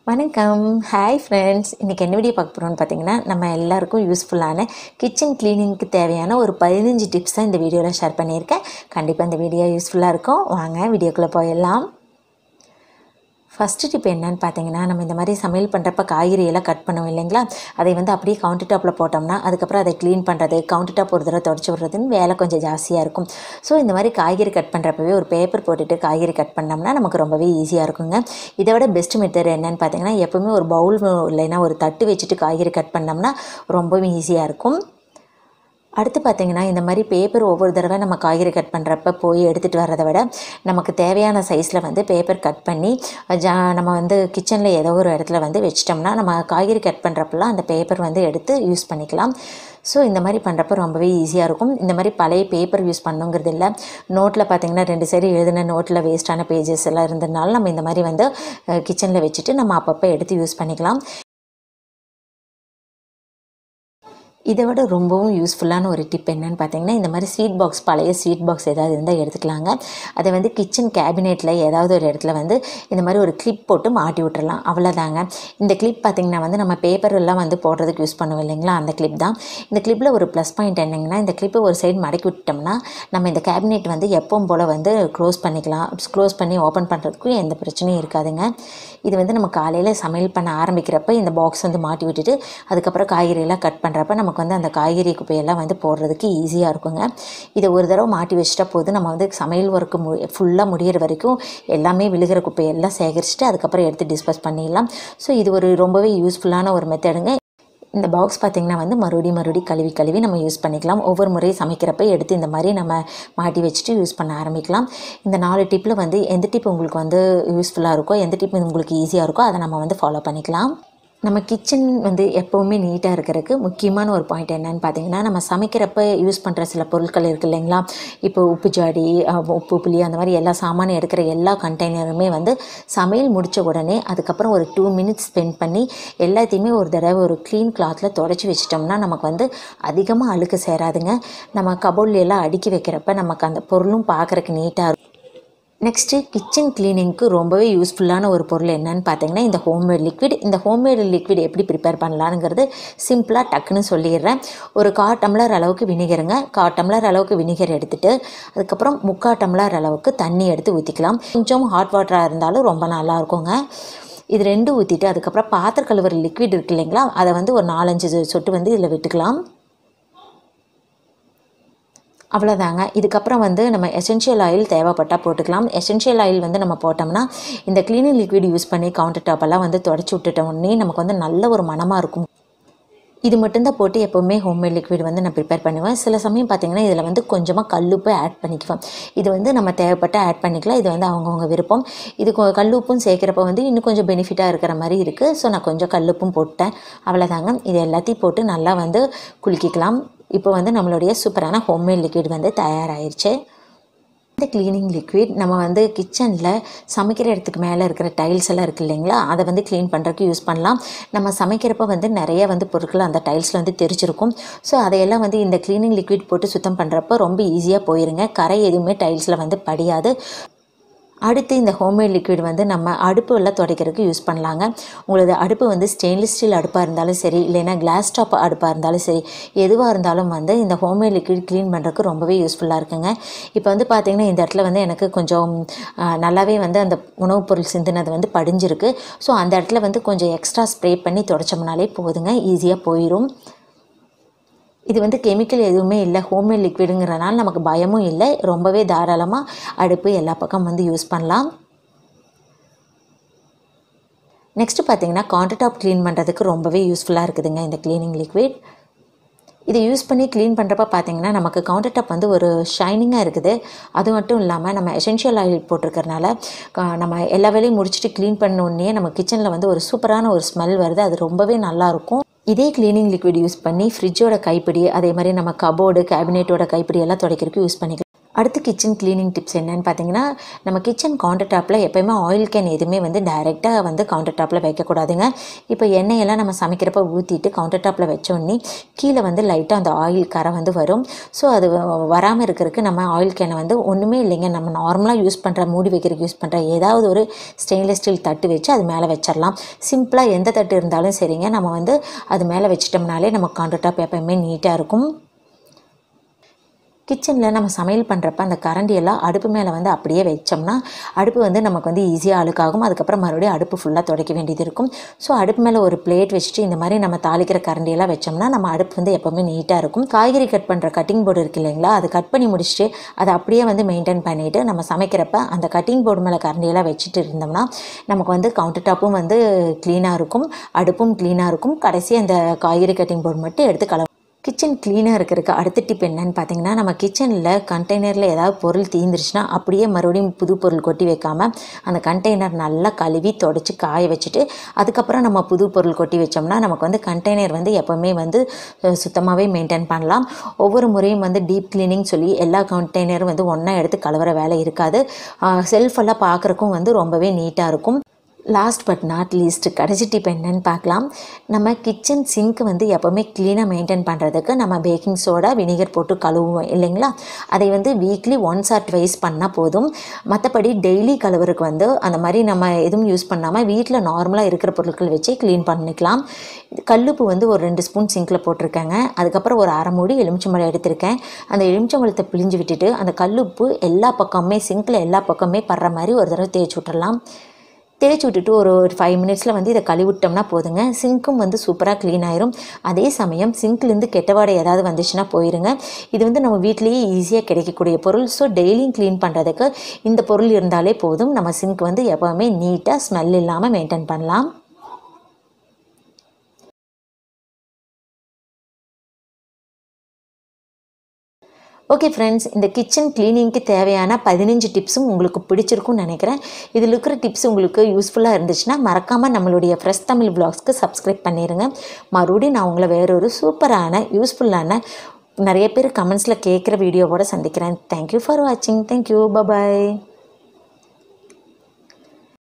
வணக்கம் hi friends இன்றைக்கி என்ன வீடியோ பார்க்க போகிறோம்னு பார்த்தீங்கன்னா நம்ம எல்லாருக்கும் யூஸ்ஃபுல்லான கிச்சன் க்ளீனிங்க்கு தேவையான ஒரு பதினஞ்சு டிப்ஸ் தான் இந்த வீடியோவில் ஷேர் பண்ணியிருக்கேன் கண்டிப்பாக இந்த வீடியோ யூஸ்ஃபுல்லாக இருக்கும் வாங்க வீடியோக்குள்ளே போயிடலாம் ஃபஸ்ட்டு டிப் என்னன்னு பார்த்தீங்கன்னா நம்ம இந்த மாதிரி சமையல் பண்ணுறப்ப காய்கறியெல்லாம் கட் பண்ணுவோம் இல்லைங்களா அதை வந்து அப்படியே கவுண்டர் டாப்பில் போட்டோம்னா அதுக்கப்புறம் அதை க்ளீன் பண்ணுறது கவுண்டர் டாப் ஒரு தடவை தொடச்சி விட்றதுன்னு வேலை கொஞ்சம் ஜாஸ்தியாக இருக்கும் ஸோ இந்த மாதிரி காய்கறி கட் பண்ணுறப்பவே ஒரு பேப்பர் போட்டுட்டு காய்கறி கட் பண்ணோம்னா நமக்கு ரொம்பவே ஈஸியாக இருக்குங்க இதை விட பெஸ்ட் மெத்தட் என்னன்னு பார்த்தீங்கன்னா எப்போவுமே ஒரு பவுல் இல்லைன்னா ஒரு தட்டு வச்சுட்டு காய்கறி கட் பண்ணோம்னா ரொம்பவே ஈஸியாக இருக்கும் அடுத்து பார்த்திங்கன்னா இந்த மாதிரி பேப்பர் ஒவ்வொரு தடவை நம்ம காய்கறி கட் பண்ணுறப்ப போய் எடுத்துகிட்டு வர்றதை விட நமக்கு தேவையான சைஸில் வந்து பேப்பர் கட் பண்ணி ஜா நம்ம வந்து கிச்சனில் ஏதோ ஒரு இடத்துல வந்து வச்சிட்டோம்னா நம்ம காய்கறி கட் பண்ணுறப்பெல்லாம் அந்த பேப்பர் வந்து எடுத்து யூஸ் பண்ணிக்கலாம் ஸோ இந்த மாதிரி பண்ணுறப்ப ரொம்பவே ஈஸியாக இருக்கும் இந்த மாதிரி பழைய பேப்பர் யூஸ் பண்ணுங்கிறது இல்லை நோட்டில் பார்த்திங்கன்னா ரெண்டு சைடு எழுதின நோட்டில் வேஸ்ட்டான பேஜஸ் எல்லாம் இருந்ததுனால நம்ம இந்த மாதிரி வந்து கிச்சனில் வச்சுட்டு நம்ம அப்பப்போ எடுத்து யூஸ் பண்ணிக்கலாம் இதை விட ரொம்பவும் யூஸ்ஃபுல்லான ஒரு டிப் என்னன்னு பார்த்தீங்கன்னா இந்த மாதிரி ஸ்வீட் பாக்ஸ் பழைய ஸ்வீட் பாக்ஸ் ஏதாவது இருந்தால் எடுத்துக்கலாங்க அதை வந்து கிச்சன் கேபினெட்டில் ஏதாவது ஒரு இடத்துல வந்து இந்த மாதிரி ஒரு கிளிப் போட்டு மாட்டி விட்டுறலாம் அவ்வளோதாங்க இந்த கிளிப் பார்த்திங்கன்னா வந்து நம்ம பேப்பர் எல்லாம் வந்து போடுறதுக்கு யூஸ் பண்ணுவோம் இல்லைங்களா அந்த கிளிப் தான் இந்த கிளிப்பில் ஒரு ப்ளஸ் பாயிண்ட் என்னங்கன்னா இந்த கிளிப்பை ஒரு சைடு மடக்கி விட்டோம்னா நம்ம இந்த கேபினெட் வந்து எப்பவும் போல் வந்து க்ளோஸ் பண்ணிக்கலாம் க்ளோஸ் பண்ணி ஓப்பன் பண்ணுறதுக்கும் எந்த பிரச்சனையும் இருக்காதுங்க இது வந்து நம்ம காலையில் சமையல் பண்ண ஆரம்பிக்கிறப்ப இந்த பாக்ஸ் வந்து மாட்டி விட்டுட்டு அதுக்கப்புறம் காய்கறியெல்லாம் கட் பண்ணுறப்ப நமக்கு வந்து அந்த காய்கறி குப்பையெல்லாம் வந்து போடுறதுக்கு ஈஸியாக இருக்குங்க இதை ஒரு தடவை மாட்டி வச்சிட்டா போது நம்ம வந்து சமையல் ஒர்க்கு மு ஃபுல்லாக முடிகிற வரைக்கும் எல்லாமே விழுகிற குப்பையெல்லாம் சேகரிச்சுட்டு அதுக்கப்புறம் எடுத்து டிஸ்போஸ் பண்ணிடலாம் ஸோ இது ஒரு ரொம்பவே யூஸ்ஃபுல்லான ஒரு மெத்தடுங்க இந்த பாக்ஸ் பார்த்திங்கன்னா வந்து மறுபடி மறுபடி கழுவி கழுவி நம்ம யூஸ் பண்ணிக்கலாம் ஒவ்வொரு முறையும் சமைக்கிறப்ப எடுத்து இந்த மாதிரி நம்ம மாட்டி வச்சுட்டு யூஸ் பண்ண ஆரம்பிக்கலாம் இந்த நாலு டிப்பில் வந்து எந்த டிப் உங்களுக்கு வந்து யூஸ்ஃபுல்லாக இருக்கோ எந்த டிப் உங்களுக்கு ஈஸியாக இருக்கோ அதை நம்ம வந்து ஃபாலோ பண்ணிக்கலாம் நம்ம கிச்சன் வந்து எப்போவுமே நீட்டாக இருக்கிறதுக்கு முக்கியமான ஒரு பாயிண்ட் என்னன்னு பார்த்தீங்கன்னா நம்ம சமைக்கிறப்ப யூஸ் பண்ணுற சில பொருட்கள் இருக்குது இல்லைங்களா இப்போ உப்பு ஜாடி உப்பு புளி அந்த மாதிரி எல்லா சாமானும் எடுக்கிற எல்லா கண்டெய்னருமே வந்து சமையல் முடித்த உடனே அதுக்கப்புறம் ஒரு டூ மினிட்ஸ் ஸ்பெண்ட் பண்ணி எல்லாத்தையுமே ஒரு தடவை ஒரு க்ளீன் கிளாத்தில் தொடச்சி வச்சிட்டோம்னா நமக்கு வந்து அதிகமாக அழுக்கு சேராதுங்க நம்ம கபோர்ட்ல எல்லாம் அடுக்கி வைக்கிறப்ப நமக்கு அந்த பொருளும் பார்க்குறக்கு நீட்டாக இருக்கும் நெக்ஸ்ட்டு கிச்சன் க்ளீனிங்க்கு ரொம்பவே யூஸ்ஃபுல்லான ஒரு பொருள் என்னன்னு பார்த்தீங்கன்னா இந்த ஹோம்மேட் லிக்விட் இந்த ஹோம்மேட் லிக்விட் எப்படி ப்ரிப்பேர் பண்ணலாங்கிறது சிம்பிளாக டக்குன்னு சொல்லிடுறேன் ஒரு கா டம்ளர் அளவுக்கு வினிகருங்க கா டம்ளர் அளவுக்கு வினிகர் எடுத்துகிட்டு அதுக்கப்புறம் முக்கா டம்ளர் அளவுக்கு தண்ணி எடுத்து ஊற்றிக்கலாம் கொஞ்சம் ஹாட் வாட்டராக இருந்தாலும் ரொம்ப நல்லா இருக்குங்க இது ரெண்டும் ஊற்றிட்டு அதுக்கப்புறம் பாத்திர கழுவுற லிக்விட் இருக்கு இல்லைங்களா அதை வந்து ஒரு நாலஞ்சு சொட்டு வந்து இதில் விட்டுக்கலாம் அவ்வளோதாங்க இதுக்கப்புறம் வந்து நம்ம எசென்ஷியல் ஆயில் தேவைப்பட்டால் போட்டுக்கலாம் எசென்ஷியல் ஆயில் வந்து நம்ம போட்டோம்னா இந்த க்ளீனிங் லிக்விட் யூஸ் பண்ணி கவுண்டர் டாப்பெல்லாம் வந்து தொடச்சி விட்டுட்டோன்னே நமக்கு வந்து நல்ல ஒரு மனமாக இருக்கும் இது மட்டும்தான் போட்டு எப்போவுமே ஹோம்மேட் லிக்விட் வந்து நான் ப்ரிப்பேர் பண்ணுவேன் சில சமயம் பார்த்திங்கன்னா இதில் வந்து கொஞ்சமாக கல்லுப்பு ஆட் பண்ணிக்குவேன் இது வந்து நம்ம தேவைப்பட்ட ஆட் பண்ணிக்கலாம் இது வந்து அவங்கவுங்க விருப்பம் இது கல்லுப்பும் சேர்க்குறப்ப வந்து இன்னும் கொஞ்சம் பெனிஃபிட்டாக இருக்கிற மாதிரி இருக்குது ஸோ நான் கொஞ்சம் கல்லுப்பும் போட்டேன் அவ்வளோதாங்க இது எல்லாத்தையும் போட்டு நல்லா வந்து குலுக்கிக்கலாம் இப்போ வந்து நம்மளுடைய சூப்பரான ஹோம்மேட் லிக்விட் வந்து தயாராகிருச்சு இந்த க்ளீனிங் லிக்விட் நம்ம வந்து கிச்சனில் சமைக்கிற இடத்துக்கு மேலே இருக்கிற டைல்ஸ் எல்லாம் இருக்குது இல்லைங்களா அதை வந்து க்ளீன் பண்ணுறதுக்கு யூஸ் பண்ணலாம் நம்ம சமைக்கிறப்ப வந்து நிறைய வந்து பொருட்கள் அந்த டைல்ஸில் வந்து தெரிச்சிருக்கும் ஸோ அதையெல்லாம் வந்து இந்த க்ளீனிங் லிக்விட் போட்டு சுத்தம் பண்ணுறப்ப ரொம்ப ஈஸியாக போயிருங்க கரை எதுவுமே டைல்ஸில் வந்து படியாது அடுத்து இந்த ஹோம்மேட் லிக்விட் வந்து நம்ம அடுப்பு எல்லாம் துடைக்கிறதுக்கு யூஸ் பண்ணலாங்க உங்களது அடுப்பு வந்து ஸ்டெயின்லெஸ் ஸ்டீல் அடுப்பாக இருந்தாலும் சரி இல்லைன்னா கிளாஸ் டாப் அடுப்பாக இருந்தாலும் சரி எதுவாக இருந்தாலும் வந்து இந்த ஹோம்மேட் லிக்விட் க்ளீன் பண்ணுறதுக்கு ரொம்பவே யூஸ்ஃபுல்லாக இருக்குங்க இப்போ வந்து பார்த்திங்கன்னா இந்த இடத்துல வந்து எனக்கு கொஞ்சம் நல்லாவே வந்து அந்த உணவுப் பொருள் சிந்தினது வந்து படிஞ்சிருக்கு ஸோ அந்த இடத்துல வந்து கொஞ்சம் எக்ஸ்ட்ரா ஸ்ப்ரே பண்ணி தொடச்சோம்னாலே போதுங்க ஈஸியாக போயிடும் இது வந்து கெமிக்கல் எதுவுமே இல்லை ஹோம்மேட் லிக்விடுங்கிறனால நமக்கு பயமும் இல்லை ரொம்பவே தாராளமாக அடுப்பு எல்லா பக்கம் வந்து யூஸ் பண்ணலாம் நெக்ஸ்ட்டு பார்த்தீங்கன்னா கவுண்டர் டாப் க்ளீன் பண்ணுறதுக்கு ரொம்பவே யூஸ்ஃபுல்லாக இருக்குதுங்க இந்த க்ளீனிங் லிக்விட் இதை யூஸ் பண்ணி க்ளீன் பண்ணுறப்ப பார்த்தீங்கன்னா நமக்கு கவுண்டர் டாப் வந்து ஒரு ஷைனிங்காக இருக்குது அது மட்டும் இல்லாமல் நம்ம எசென்ஷியல் ஆயில் போட்டிருக்கறனால நம்ம எல்லா வேலையும் முடிச்சுட்டு க்ளீன் பண்ணோடனே நம்ம கிச்சனில் வந்து ஒரு சூப்பரான ஒரு ஸ்மெல் வருது அது ரொம்பவே நல்லாயிருக்கும் இதே க்ளீனிங் லிக்விட் யூஸ் பண்ணி ஃப்ரிட்ஜோட கைப்பிடி அதே மாதிரி நம்ம கபோர்டு கேபினெட்டோட கைப்பிடி எல்லாம் துடைக்கிறதுக்கு யூஸ் பண்ணிக்கலாம் அடுத்து கிச்சன் க்ளீனிங் டிப்ஸ் என்னன்னு பார்த்தீங்கன்னா நம்ம கிச்சன் கவுண்டர் டாப்பில் எப்போயுமே ஆயில் கேன் எதுவுமே வந்து டைரெக்டாக வந்து கவுண்டர் டாப்பில் வைக்கக்கூடாதுங்க இப்போ எண்ணெயெல்லாம் நம்ம சமைக்கிறப்ப ஊற்றிட்டு கவுண்டர் டாப்பில் வச்சோடனே கீழே வந்து லைட்டாக அந்த ஆயில் கரை வந்து வரும் ஸோ அது வராமல் இருக்கிறதுக்கு நம்ம ஆயில் கேனை வந்து ஒன்றுமே இல்லைங்க நம்ம நார்மலாக யூஸ் பண்ணுற மூடி வைக்கிறதுக்கு யூஸ் பண்ணுற ஏதாவது ஒரு ஸ்டெயின்லெஸ் ஸ்டீல் தட்டு வச்சு அது மேலே வச்சிடலாம் சிம்பிளாக எந்த தட்டு இருந்தாலும் சரிங்க நம்ம வந்து அது மேலே வச்சிட்டோம்னாலே நம்ம கவுண்டர் டாப் எப்போயுமே நீட்டாக இருக்கும் கிச்சனில் நம்ம சமையல் பண்ணுறப்ப அந்த கரண்டியெல்லாம் அடுப்பு மேலே வந்து அப்படியே வச்சோம்னா அடுப்பு வந்து நமக்கு வந்து ஈஸியாக அழுக்காகும் அதுக்கப்புறம் மறுபடியும் அடுப்பு ஃபுல்லாக துடைக்க வேண்டியது இருக்கும் ஸோ அடுப்பு மேலே ஒரு பிளேட் வச்சுட்டு இந்த மாதிரி நம்ம தாளிக்கிற கரண்டியெல்லாம் வச்சோம்னா நம்ம அடுப்பு வந்து எப்போவுமே நீட்டாக இருக்கும் காய்கறி கட் பண்ணுற கட்டிங் போர்டு இருக்கு இல்லைங்களா அது கட் பண்ணி முடிச்சுட்டு அதை அப்படியே வந்து மெயின்டைன் பண்ணிவிட்டு நம்ம சமைக்கிறப்ப அந்த கட்டிங் போர்டு மேலே கரண்டியெல்லாம் வச்சுட்டு இருந்தோம்னா நமக்கு வந்து கவுண்டர் டாப்பும் வந்து க்ளீனாக இருக்கும் அடுப்பும் க்ளீனாக இருக்கும் கடைசி அந்த காய்கறி கட்டிங் போர்டு மட்டும் எடுத்து கலவு கிச்சன் க்ளீனாக இருக்கிறதுக்கு அடுத்த டிப் என்னன்னு பார்த்தீங்கன்னா நம்ம கிச்சனில் கண்டெய்னரில் ஏதாவது பொருள் தீந்துருச்சுன்னா அப்படியே மறுபடியும் புது பொருள் கொட்டி வைக்காமல் அந்த கண்டெய்னர் நல்லா கழுவி தொடச்சி காய வச்சுட்டு அதுக்கப்புறம் நம்ம புது பொருள் கொட்டி வச்சோம்னா நமக்கு வந்து கண்டெய்னர் வந்து எப்போவுமே வந்து சுத்தமாகவே மெயின்டைன் பண்ணலாம் ஒவ்வொரு முறையும் வந்து டீப் க்ளீனிங் சொல்லி எல்லா கண்டெய்னரும் வந்து ஒன்றா எடுத்து கழுவுற வேலை இருக்காது செல்ஃபெல்லாம் பார்க்குறக்கும் வந்து ரொம்பவே நீட்டாக இருக்கும் லாஸ்ட் பட் நாட் லீஸ்ட் கடைசி டிப் என்னன்னு பார்க்கலாம் நம்ம கிச்சன் சிங்க் வந்து எப்போவுமே க்ளீனாக மெயின்டைன் பண்ணுறதுக்கு நம்ம பேக்கிங் சோடா வினிகர் போட்டு கழுவுவோம் இல்லைங்களா அதை வந்து வீக்லி ஒன்ஸ் ஆர் ட்வைஸ் பண்ணால் போதும் மற்றபடி டெய்லி கழுவுறதுக்கு வந்து அந்த மாதிரி நம்ம எதுவும் யூஸ் பண்ணாமல் வீட்டில் நார்மலாக இருக்கிற பொருட்கள் வச்சு க்ளீன் பண்ணிக்கலாம் கல்லுப்பு வந்து ஒரு ரெண்டு ஸ்பூன் சிங்கில் போட்டிருக்கேங்க அதுக்கப்புறம் ஒரு அரை மூடி எலுமிச்சம்பழம் எடுத்திருக்கேன் அந்த எலுமிச்சம்பழத்தை பிழிஞ்சு விட்டுட்டு அந்த கல்லுப்பு எல்லா பக்கமுமே சிங்கில் எல்லா பக்கமுமே படுற மாதிரி ஒரு தடவை தேய்ச்சி விட்டுறலாம் தேய்ச்சி விட்டுட்டு ஒரு ஒரு ஃபைவ் மினிட்ஸில் வந்து இதை கழுவிட்டோம்னா போதுங்க சிங்க்கும் வந்து சூப்பராக க்ளீன் ஆயிரும் அதே சமயம் சிங்க்லேருந்து கெட்டவாடை ஏதாவது வந்துச்சுன்னா போயிருங்க இது வந்து நம்ம வீட்லேயே ஈஸியாக கிடைக்கக்கூடிய பொருள் ஸோ டெய்லியும் க்ளீன் பண்ணுறதுக்கு இந்த பொருள் இருந்தாலே போதும் நம்ம சிங்க் வந்து எப்போவுமே நீட்டாக ஸ்மெல் இல்லாமல் மெயின்டைன் பண்ணலாம் ஓகே ஃப்ரெண்ட்ஸ் இந்த கிச்சன் க்ளீனிங்க்கு தேவையான பதினஞ்சு டிப்ஸும் உங்களுக்கு பிடிச்சிருக்கும்னு நினைக்கிறேன் இதில் இருக்கிற டிப்ஸ் உங்களுக்கு யூஸ்ஃபுல்லாக இருந்துச்சுன்னா மறக்காமல் நம்மளுடைய ஃப்ரெஷ் தமிழ் வ்ளாக்ஸ்க்கு சப்ஸ்கிரைப் பண்ணிடுங்க மறுபடியும் நான் உங்களை வேறொரு சூப்பரான யூஸ்ஃபுல்லான நிறைய பேர் கமெண்ட்ஸில் கேட்குற வீடியோவோட சந்திக்கிறேன் தேங்க்யூ ஃபார் வாட்சிங் தேங்க்யூ பபாய்